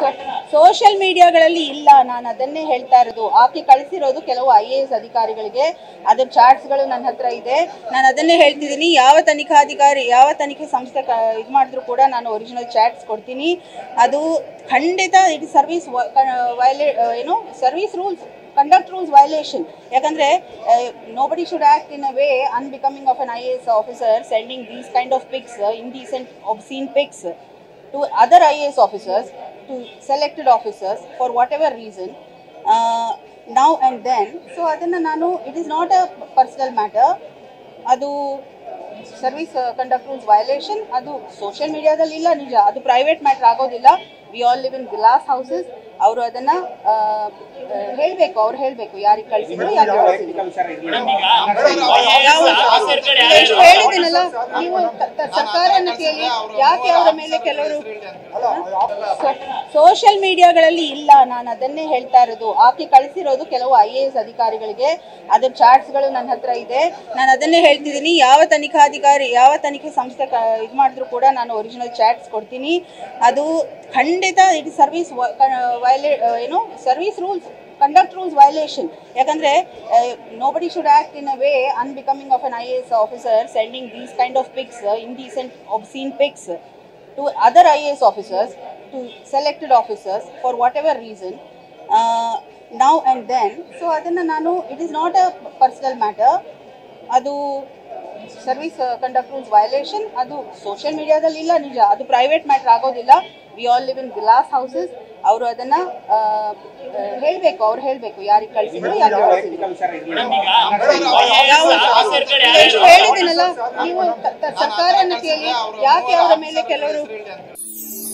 Social ಮೀಡಿಯಾಗಳಲ್ಲಿ ಇಲ್ಲ ನಾನು ಅದನ್ನೇ ಹೇಳ್ತಾ ಇರೋದು ಆಕೆ ಕಳಿಸಿರೋದು ಕೆಲವು ಐ ಎ ಎಸ್ ಅಧಿಕಾರಿಗಳಿಗೆ ಅದ್ರ ಚಾರ್ಟ್ಸ್ಗಳು ನನ್ನ ಹತ್ರ ಇದೆ ನಾನು ಅದನ್ನೇ ಹೇಳ್ತಿದ್ದೀನಿ ಯಾವ ತನಿಖಾಧಿಕಾರಿ ಯಾವ ತನಿಖೆ ಸಂಸ್ಥೆ ಇದು ಮಾಡಿದ್ರು ಕೂಡ ನಾನು ಒರಿಜಿನಲ್ ಚಾಟ್ಸ್ ಕೊಡ್ತೀನಿ ಅದು ಖಂಡಿತ ಇಟ್ ಸರ್ವಿಸ್ ವೈಲೇ ಏನು service rules conduct rules violation ಯಾಕಂದ್ರೆ nobody should act in a way unbecoming of an I A S officer sending these kind of pics indecent obscene pics to other IAS officers, to selected officers for whatever reason, uh, now and then. So ಅದನ್ನು ನಾನು it is not a personal matter ಅದು service conduct rules violation ಅದು social ಮೀಡಿಯಾದಲ್ಲಿ ಇಲ್ಲ ನಿಜ ಅದು private matter ಆಗೋದಿಲ್ಲ we all live in glass houses ಅವರು ಅದನ್ನ ಹೇಳಬೇಕು ಅವ್ರು ಹೇಳಬೇಕು ಯಾರಿಗೆ ಕಳಿಸಿದ್ರು ಯಾರಿಗೆ ಕಳಿಸಿದ್ರು ಎಷ್ಟು ಹೇಳಿದ್ದೀನಲ್ಲ ನೀವು ತ- ತ- ಸರ್ಕಾರನ ಕೇಳಿ ಯಾಕೆ ಅವರ ಮೇಲೆ ಕೆಲವರು ಸೋಷಿಯಲ್ ಮೀಡಿಯಾಗಳಲ್ಲಿ ಇಲ್ಲ ನಾನು ಅದನ್ನೇ ಹೇಳ್ತಾ ಇರೋದು ಆಕೆ ಕಳಿಸಿರೋದು ಕೆಲವು ಐ ಎ ಎಸ್ ಅಧಿಕಾರಿಗಳಿಗೆ ಅದ್ರ ಚಾರ್ಟ್ಸ್ಗಳು ನನ್ನ ಹತ್ರ ಇದೆ ನಾನು ಅದನ್ನೇ ಹೇಳ್ತಿದ್ದೀನಿ ಯಾವ ತನಿಖಾಧಿಕಾರಿ ಯಾವ ತನಿಖೆ ಸಂಸ್ಥೆ ಇದು ಮಾಡಿದ್ರು ಕೂಡ ನಾನು ಒರಿಜಿನಲ್ ಚಾಟ್ಸ್ ಕೊಡ್ತೀನಿ ಅದು ಖಂಡಿತ ಇಟ್ ಸರ್ವಿಸ್ ವೈಲೇ ಏನು service rules conduct rules violation ಯಾಕಂದ್ರೆ nobody should act in a way unbecoming of an I A S officer sending these kind of pics indecent obscene pics to other IAS officers, to selected officers for whatever reason, uh, now and then. So ಅದನ್ನು ನಾನು it is not a personal matter ಅದು service conduct rules violation ಅದು social ಮೀಡಿಯಾದಲ್ಲಿ ಇಲ್ಲ ನಿಜ ಅದು private matter ಆಗೋದಿಲ್ಲ we all live in glass houses ಅವರು ಅದನ್ನ ಹೇಳಬೇಕು ಅವ್ರು ಹೇಳಬೇಕು ಯಾರಿಗೆ ಕಳಿಸಿದ್ರು ಯಾರಿಗೆ ಕಳಿಸಿದ್ರು ಎಷ್ಟು ಹೇಳಿದ್ದೀನಲ್ಲ ನೀವು ತ- ತ- ಸರ್ಕಾರನ ಕೇಳಿ ಯಾಕೆ ಅವರ ಮೇಲೆ ಕೆಲವರು